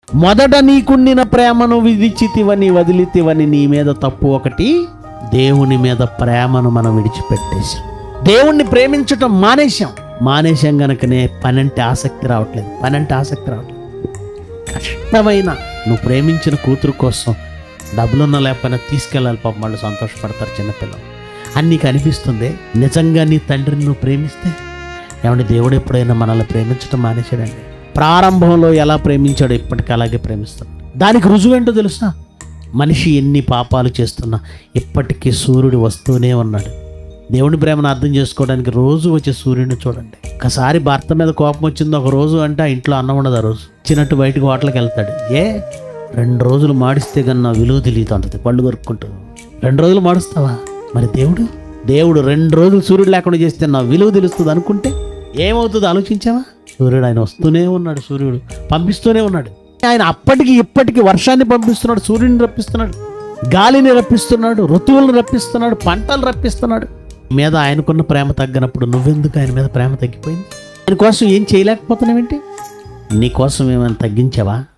మొదట నీకుండిన ప్రేమను విధిచితివని వదిలితివని నీ మీద తప్పు ఒకటి దేవుని మీద ప్రేమను మనం విడిచిపెట్టేశాం దేవుణ్ణి ప్రేమించటం మానేశాం మానేశాం గనుకనే పని అంటే ఆసక్తి రావట్లేదు పని అంటే ఆసక్తి రావట్లేదు కష్టమైన నువ్వు ప్రేమించిన కూతురు కోసం డబ్బులున్న లేకపోయినా తీసుకెళ్ళాలి పాపం వాళ్ళు సంతోషపడతారు చిన్నపిల్లలు అని నీకు అనిపిస్తుంది నిజంగా నీ తండ్రిని నువ్వు ప్రేమిస్తే ఏమంటే దేవుడు ఎప్పుడైనా మనల్ని ప్రేమించడం మానేశాడండి ప్రారంభంలో ఎలా ప్రేమించాడో ఇప్పటికీ అలాగే ప్రేమిస్తాడు దానికి రుజువు ఏంటో తెలుసా మనిషి ఎన్ని పాపాలు చేస్తున్నా ఇప్పటికీ సూర్యుడు వస్తూనే ఉన్నాడు దేవుని ప్రేమను అర్థం చేసుకోవడానికి రోజు వచ్చే సూర్యుడిని చూడండి ఒకసారి భర్త మీద కోపం వచ్చింది ఒక రోజు అంటే ఆ ఇంట్లో అన్నం ఉండదు ఆ రోజు చిన్నట్టు బయటకు హోటల్కి వెళ్తాడు ఏ రెండు రోజులు మాడిస్తే కన్నా విలువ తెలియదు అంటది పళ్ళు కొరుక్కుంటూ రెండు రోజులు మాడుస్తావా మరి దేవుడు దేవుడు రెండు రోజులు సూర్యుడు లేకుండా చేస్తే నా విలువ తెలుస్తుంది అనుకుంటే ఏమవుతుందో ఆలోచించావా సూర్యుడు ఆయన వస్తూనే ఉన్నాడు సూర్యుడు పంపిస్తూనే ఉన్నాడు ఆయన అప్పటికి ఇప్పటికి వర్షాన్ని పంపిస్తున్నాడు సూర్యుని రప్పిస్తున్నాడు గాలిని రప్పిస్తున్నాడు ఋతువులను రప్పిస్తున్నాడు పంటలు రప్పిస్తున్నాడు మీద ఆయనకున్న ప్రేమ తగ్గినప్పుడు నువ్వెందుకు ఆయన మీద ప్రేమ తగ్గిపోయింది ఆయన కోసం ఏం చేయలేకపోతున్నావేంటి నీ కోసం ఏమైనా తగ్గించావా